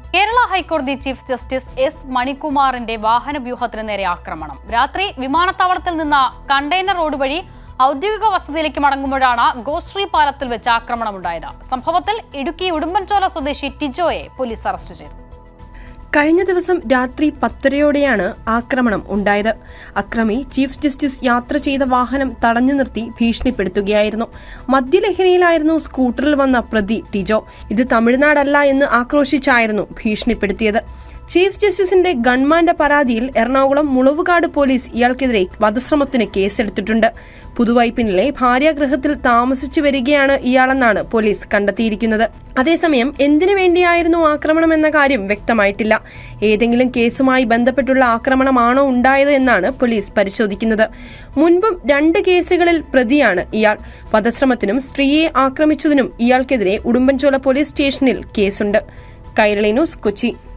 കേരള ഹൈക്കോടതി chief justice S മണികുമാറിന്റെ വാഹനവ്യൂഹത്തിന് നേരെ ആക്രമണം രാത്രി വിമാനത്താവളത്തിൽ നിന്ന് കണ്ടെയ്നർ റോഡ് വഴി ഔദ്യോഗിക വസതിയിലേക്ക് മടങ്ങുമ്പോഴാണ് ഗോശ്രീ പാലത്തിൽ വെച്ച് ആക്രമണമുണ്ടായത് സംഭവത്തിൽ ഇടുക്കി ഉടുമ്പൻചോല സ്വദേശി ടിജോയെ പോലീസ് അറസ്റ്റ് ചെയ്തു കഴിഞ്ഞ ദിവസം രാത്രി പത്തരയോടെയാണ് ആക്രമണം ഉണ്ടായത് അക്രമി ചീഫ് ജസ്റ്റിസ് യാത്ര ചെയ്ത വാഹനം തടഞ്ഞു നിർത്തി ഭീഷണിപ്പെടുത്തുകയായിരുന്നു മദ്യലഹരിയിലായിരുന്നു സ്കൂട്ടറിൽ വന്ന പ്രതി ടിജോ ഇത് തമിഴ്നാടല്ല എന്ന് ആക്രോശിച്ചായിരുന്നു ഭീഷണിപ്പെടുത്തിയത് ചീഫ് ജസ്റ്റിസിന്റെ ഗൺമാന്റെ പരാതിയിൽ എറണാകുളം മുളവുകാട് പോലീസ് ഇയാൾക്കെതിരെ വധശ്രമത്തിന് കേസെടുത്തിട്ടുണ്ട് പുതുവൈപ്പിനിലെ ഭാര്യാഗൃഹത്തിൽ താമസിച്ചു വരികയാണ് ഇയാളെന്നാണ് പോലീസ് കണ്ടെത്തിയിരിക്കുന്നത് അതേസമയം എന്തിനു വേണ്ടിയായിരുന്നു ആക്രമണം എന്ന കാര്യം വ്യക്തമായിട്ടില്ല ഏതെങ്കിലും കേസുമായി ബന്ധപ്പെട്ടുള്ള ആക്രമണമാണോ ഉണ്ടായത് എന്നാണ് പോലീസ് പരിശോധിക്കുന്നത് മുൻപും രണ്ട് കേസുകളിൽ പ്രതിയാണ് ഇയാൾ വധശ്രമത്തിനും സ്ത്രീയെ ആക്രമിച്ചതിനും ഇയാൾക്കെതിരെ ഉടുമ്പൻചോല പോലീസ് സ്റ്റേഷനിൽ കേസുണ്ട് കൈരളി ന്യൂസ് കൊച്ചി